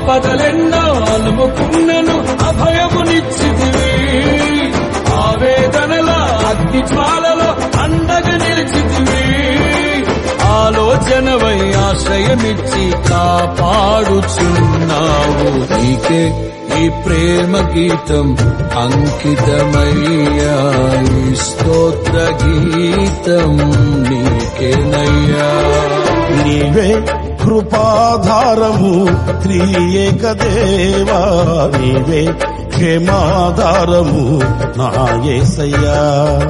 ఆపదలెన్నో అలుముకున్నను అభయమునిచ్చితివి ఆవేదనల అగ్ని జ్వాలలో అండగా నిలిచితివి ఆలోచనవై ఆశ్రయమిచ్చి కాపాడుచున్నావు నీకే ఈ ప్రేమ గీతం అంకితమయ్యా ఈ స్తోత్ర గీతం నీకేనయ్యా నీవే కృపాధారము త్రియేక దేవా నీవే క్షేమాధారము నా యేసయ్యా